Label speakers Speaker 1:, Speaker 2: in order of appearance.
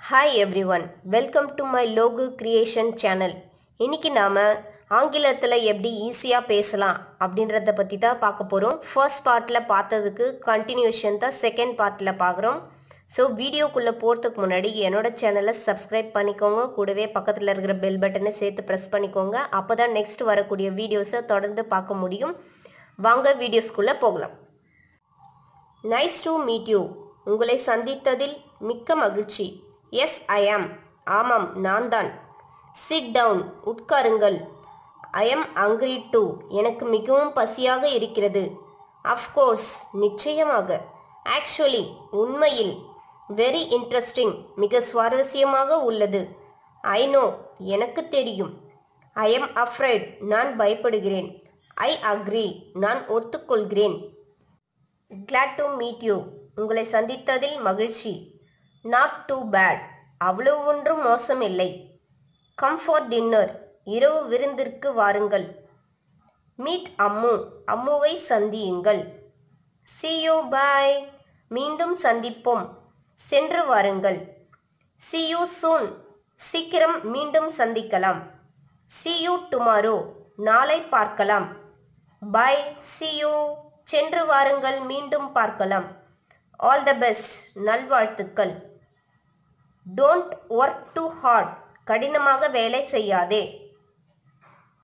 Speaker 1: hi everyone welcome to my Logu creation channel இன்னைக்கு நாம் ஆங்கிலத்தில் எப்படி ஈஸியாக பேசலாம் அப்படின்றத பற்றி தான் பார்க்க போகிறோம் ஃபர்ஸ்ட் பார்ட்டில் பார்த்ததுக்கு கண்டினியூஷன் தான் செகண்ட் பார்ட்டில் பார்க்குறோம் ஸோ வீடியோக்குள்ளே போகிறதுக்கு முன்னாடி என்னோட சேனலை சப்ஸ்கிரைப் பண்ணிக்கோங்க கூடவே பக்கத்தில் இருக்கிற பெல் பட்டனை சேர்த்து ப்ரெஸ் பண்ணிக்கோங்க அப்போ தான் நெக்ஸ்ட் வரக்கூடிய வீடியோஸை தொடர்ந்து பார்க்க முடியும் வாங்க வீடியோஸ்குள்ளே போகலாம் நைஸ் டு மீட் யூ உங்களை சந்தித்ததில் மிக்க மகிழ்ச்சி எஸ் ஐ ஆம் ஆமாம் நான் தான் சிட் டவுன் உட்காருங்கள் ஐ எம் அங்க்ரி டு எனக்கு மிகவும் பசியாக இருக்கிறது அஃப்கோர்ஸ் நிச்சயமாக ஆக்சுவலி உண்மையில் வெரி இன்ட்ரெஸ்டிங் மிக சுவாரஸ்யமாக உள்ளது ஐ நோ எனக்கு தெரியும் ஐ எம் அஃப்ரைட் நான் பயப்படுகிறேன் ஐ அக்ரி நான் ஒத்துக்கொள்கிறேன் கிளாட் டு மீட் யூ உங்களை சந்தித்ததில் மகிழ்ச்சி நாட் டூ பேட் அவ்வளவு ஒன்றும் மோசமில்லை கம் ஃபார் டின்னர் இரவு விருந்திற்கு வாருங்கள் மீட் அம்மு அம்முவை சந்தியுங்கள் see you பாய் மீண்டும் சந்திப்போம் சென்று வாருங்கள் see you soon சீக்கிரம் மீண்டும் சந்திக்கலாம் see you tomorrow நாளை பார்க்கலாம் பாய் see you சென்று வாருங்கள் மீண்டும் பார்க்கலாம் ஆல் த பெஸ்ட் நல்வாழ்த்துக்கள் டோன்ட் ஒர்க் டூ ஹார்ட் கடினமாக வேலை செய்யாதே